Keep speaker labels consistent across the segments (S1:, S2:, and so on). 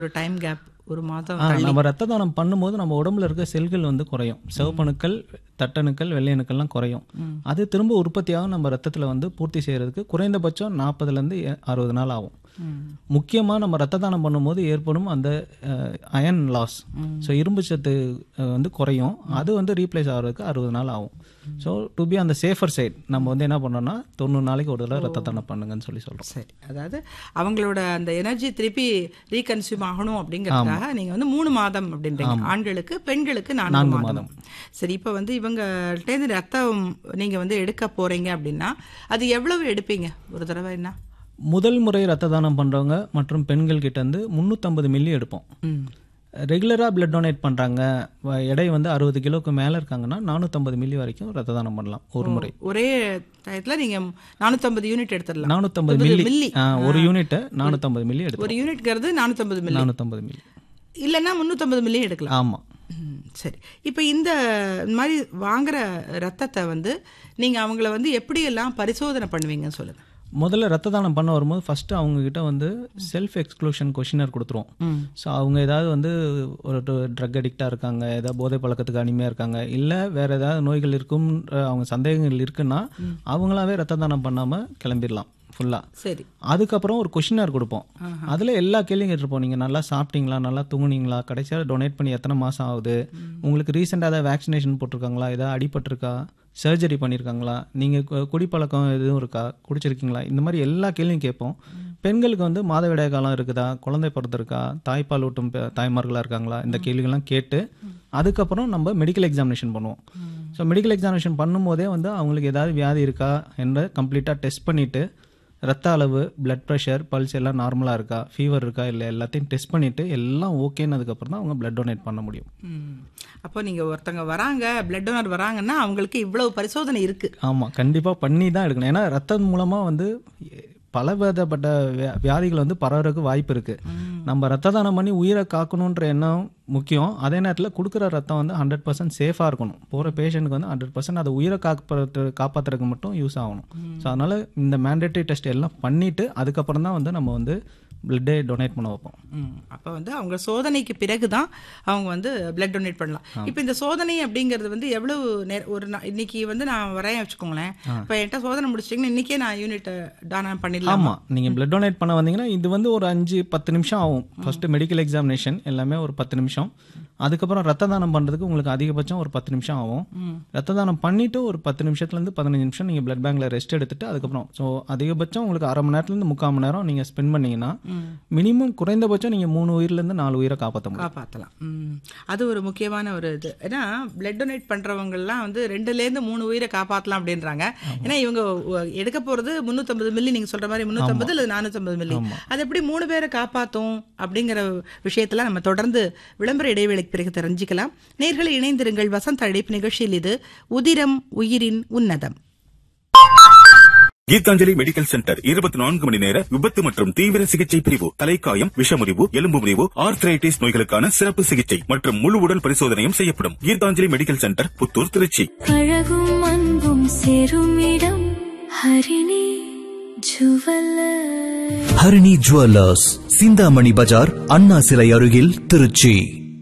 S1: ஒரு time gap ஒரு மாதம்
S2: ஆ,
S1: தள்ளி
S2: நம்ம ரத்த தானம் பண்ணும்போது நம்ம உடம்புல இருக்க செல்கள் வந்து குறையும் சிவப்பணுக்கள் தட்டணுக்கள் வெள்ளையணுக்கள்லாம் குறையும் அது திரும்ப உற்பத்தியாகும் நம்ம ரத்தத்துல வந்து பூர்த்தி செய்யறதுக்கு குறைந்தபட்சம் நாற்பதுலேருந்து அறுபது நாள் ஆகும்
S1: ம்.
S2: முக்கியமா நம்ம ரத்த தானம் பண்ணும்போது ஏற்படும் அந்த அயன் லாஸ் ஸோ இரும்பு சத்து அஹ், வந்து குறையும் அது வந்து ரீப்ளேஸ் ஆகிறதுக்கு அறுபது நாள் ஆகும் ஸோ டு பி அந்த சேஃபர் சைட் நம்ம வந்து என்ன பண்ணோம்னா தொண்ணூறு நாளைக்கு ஒரு தடவை ரத்த தானம் பண்ணுங்கன்னு சொல்லி சொல்றோம்
S1: சரி அதாவது அவங்களோட அந்த எனர்ஜி திருப்பி ரீகன்சியூம் ஆகணும் அப்படிங்கறதுக்காக நீங்க வந்து மூணு மாதம் அப்படின்றீங்க ஆண்களுக்கு பெண்களுக்கு நான்கு மாதம் சரி இப்போ வந்து இவங்கள்ட்டேருந்து ரத்தம் நீங்க வந்து எடுக்க போறீங்க அப்படின்னா அது எவ்வளவு எடுப்பீங்க ஒரு தடவை என்ன
S2: முதல் முறை ரத்த தானம் பண்றவங்க மற்றும் பெண்கள் கிட்ட இருந்து முந்நூற்றம்பது மில்லி எடுப்போம்
S1: ம்
S2: ரெகுலராக பிளட் டொனேட் பண்ணுறாங்க எடை வந்து அறுபது கிலோக்கு மேலே இருக்காங்கன்னா நானூற்றம்பது மில்லி வரைக்கும் ரத்த தானம் பண்ணலாம் ஒரு முறை
S1: ஒரே டயத்துல நீங்க நானூத்தம்பது யூனிட் எடுத்துடலாம்
S2: நானூற்றம்பது மில்லி
S1: மில்லி.
S2: ஆ, ஒரு யூனிட்டை நானூற்றம்பது மில்லி எடுத்து
S1: ஒரு யூனிட்ங்கிறது நானூத்தம்பது மில்லி
S2: நானூற்றம்பது மில்லி
S1: இல்லைன்னா முந்நூற்றம்பது மில்லி எடுக்கலாம்
S2: ஆமாம்
S1: ம், சரி இப்போ இந்த மாதிரி வாங்குற ரத்தத்தை வந்து நீங்க அவங்கள வந்து எப்படியெல்லாம் பரிசோதனை பண்ணுவீங்கன்னு சொல்லுங்க
S2: முதல்ல ரத்த தானம் பண்ண வரும்போது ஃபர்ஸ்ட் அவங்க கிட்ட வந்து செல்ஃப் எக்ஸ்க்ளூஷன் கொஷினர் கொடுத்துருவோம்
S1: ம்
S2: ஸோ அவங்க ஏதாவது வந்து ஒரு ட்ரக் அடிக்டாக இருக்காங்க ஏதாவது போதை பழக்கத்துக்கு அடிமையாக இருக்காங்க இல்லை வேற ஏதாவது நோய்கள் இருக்கும் அவங்க சந்தேகங்கள் இருக்குன்னா அவங்களாவே ரத்த தானம் பண்ணாமல் கிளம்பிடலாம் ஃபுல்லாக
S1: சரி
S2: அதுக்கப்புறம் ஒரு கொஷினர் கொடுப்போம் அதில் எல்லா கேள்வியும் கேட்டிருப்போம் நீங்கள் நல்லா சாப்பிட்டீங்களா நல்லா தூங்குனீங்களா கடைசியாக டொனேட் பண்ணி எத்தனை மாதம் ஆகுது உங்களுக்கு ரீசெண்டாக ஏதாவது வேக்சினேஷன் போட்டிருக்காங்களா ஏதாவது அடிபட்டிருக்கா சர்ஜரி பண்ணியிருக்காங்களா நீங்கள் குடிப்பழக்கம் எதுவும் இருக்கா குடிச்சிருக்கீங்களா இந்த மாதிரி எல்லா கேள்வியும் கேட்போம் பெண்களுக்கு வந்து மாதவிடாய் காலம் இருக்குதா குழந்தை பிறந்திருக்கா தாய்ப்பால் ஊட்டும் பெ- தாய்மார்களாக இருக்காங்களா இந்த கேள்விகள்லாம் கேட்டு அதுக்கப்புறம் நம்ம மெடிக்கல் எக்ஸாமினேஷன் பண்ணுவோம் ஸோ மெடிக்கல் எக்ஸாமினேஷன் பண்ணும்போதே வந்து அவங்களுக்கு ஏதாவது வியாதி இருக்கா என்ற கம்ப்ளீட்டாக டெஸ்ட் பண்ணிவிட்டு ரத்த அளவு பிளட் ப்ரெஷர் பல்ஸ் எல்லாம் நார்மலாக இருக்கா ஃபீவர் இருக்கா இல்லை எல்லாத்தையும் டெஸ்ட் பண்ணிவிட்டு எல்லாம் ஓகேனதுக்கப்புறம் தான் அவங்க பிளட் டொனேட் பண்ண முடியும்
S1: ம் அப்போ நீங்க ஒருத்தங்க வராங்க பிளட் டோனர் வராங்கன்னா அவங்களுக்கு இவ்வளவு பரிசோதனை இருக்கு
S2: ஆமாம் கண்டிப்பாக பண்ணி தான் எடுக்கணும் ஏன்னா ரத்தம் மூலமாக வந்து பல விதப்பட்ட வியா- வியாதிகள் வந்து பரவறதுக்கு வாய்ப்பு இருக்கு நம்ம ரத்த தானம் பண்ணி உயிரை காக்கணுன்ற எண்ணம் முக்கியம் அதே நேரத்தில் கொடுக்குற ரத்தம் வந்து ஹண்ட்ரட் பர்சன்ட் சேஃபாக இருக்கணும் போகிற பேஷண்ட்டுக்கு வந்து ஹண்ட்ரட் பர்சன்ட் அதை உயிரை காப்பாற்று காப்பாற்றுறதுக்கு மட்டும் யூஸ் ஆகணும் ஸோ அதனால் இந்த மேண்டேட்டரி டெஸ்ட் எல்லாம் பண்ணிவிட்டு அதுக்கப்புறம் தான் வந்து நம்ம வந்து பிளட்டே டொனேட் பண்ண வைப்போம்
S1: ம் அப்போ வந்து அவங்க சோதனைக்கு பிறகு தான் அவங்க வந்து பிளட் டொனேட் பண்ணலாம் இப்போ இந்த சோதனை அப்படிங்கிறது வந்து எவ்வளவு நேர ஒரு நா- இன்னைக்கு வந்து நான் வரேன் வச்சுக்கோங்களேன் இப்போ என்கிட்ட சோதனை முடிச்சிட்டிங்கன்னா இன்னைக்கே நான் யூனிட் தானம் பண்ணிடலாம்
S2: ஆமாம் நீங்கள் பிளட் டொனேட் பண்ண வந்தீங்கன்னா இது வந்து ஒரு அஞ்சு பத்து நிமிஷம் ஆகும் ஃபர்ஸ்ட் மெடிக்கல் எக்ஸாமினேஷன் எல்லாமே ஒரு பத்து நிமிஷம் அதுக்கப்புறம் ரத்த தானம் பண்ணுறதுக்கு உங்களுக்கு அதிகபட்சம் ஒரு பத்து நிமிஷம் ஆகும் ரத்த தானம் பண்ணிட்டு ஒரு பத்து நிமிஷத்துலேருந்து பதினஞ்சு நிமிஷம் நீங்கள் பிளட் பேங்க்ல ரெஸ்ட் எடுத்துட்டு அதுக்கப்புறம் ஸோ அதிகபட்சம் உங்களுக்கு அரை மணி நேரத்துலேருந்து முக்கால் மணி நேரம் நீங்கள் ஸ்பெண்ட் பண்ணீங்கன்னா மினிமம் குறைந்தபட்சம் நீங்கள் மூணு உயிர்லேருந்து நாலு உயிரை காப்பாற்ற முடியும்
S1: காப்பாற்றலாம் ம் அது ஒரு முக்கியமான ஒரு இது ஏன்னா பிளட் டொனேட் பண்றவங்கலாம் வந்து ரெண்டுலேருந்து மூணு உயிரை காப்பாற்றலாம் அப்படின்றாங்க ஏன்னா இவங்க ஒ- எடுக்க போறது முந்நூற்றம்பது மில்லி நீங்க சொல்ற மாதிரி முந்நூற்றம்பது இல்லை நானூற்றம்பது மில்லி அது எப்படி மூணு பேரை காப்பாற்றும் அப்படிங்கிற விஷயத்துல நம்ம தொடர்ந்து விளம்பர இடைவேளைக்கு பிறகு தெரிஞ்சுக்கலாம் நேர்களை இணைந்திருங்கள் வசந்த அழைப்பு நிகழ்ச்சியில் இது உதிரம் உயிரின் உன்னதம்
S3: கீதாஞ்சலி மெடிக்கல் சென்டர் இருபத்தி நான்கு மணி நேர விபத்து மற்றும் தீவிர சிகிச்சை பிரிவு தலைக்காயம் விஷமுறிவு எலும்பு முறிவு ஆர்த்ரைட்டிஸ் நோய்களுக்கான சிறப்பு சிகிச்சை மற்றும் முழு உடல் பரிசோதனையும் செய்யப்படும் கீதாஞ்சலி மெடிக்கல் சென்டர் புத்தூர் திருச்சி
S4: அழகும் அன்பும் சேரும் இடம் ஹரிணி ஜுவல்லர்
S5: ஹரிணி ஜுவல்லர்ஸ் சிந்தாமணி பஜார் அண்ணா சிலை அருகில் திருச்சி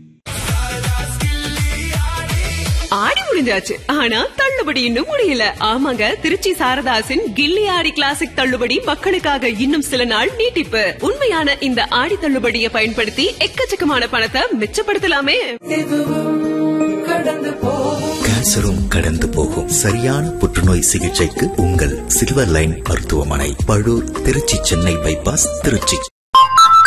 S6: ஆடி முடிஞ்சாச்சு ஆனா தள்ளுபடி இன்னும் முடியல ஆமாங்க திருச்சி சாரதாசின் கில்லி ஆடி கிளாசிக் தள்ளுபடி மக்களுக்காக இன்னும் சில நாள் நீட்டிப்பு உண்மையான இந்த ஆடி தள்ளுபடியை பயன்படுத்தி எக்கச்சக்கமான பணத்தை மிச்சப்படுத்தலாமே
S5: கேன்சரும் கடந்து போகும் சரியான புற்றுநோய் சிகிச்சைக்கு உங்கள் சில்வர் லைன் மருத்துவமனை பழூர் திருச்சி சென்னை பைபாஸ் திருச்சி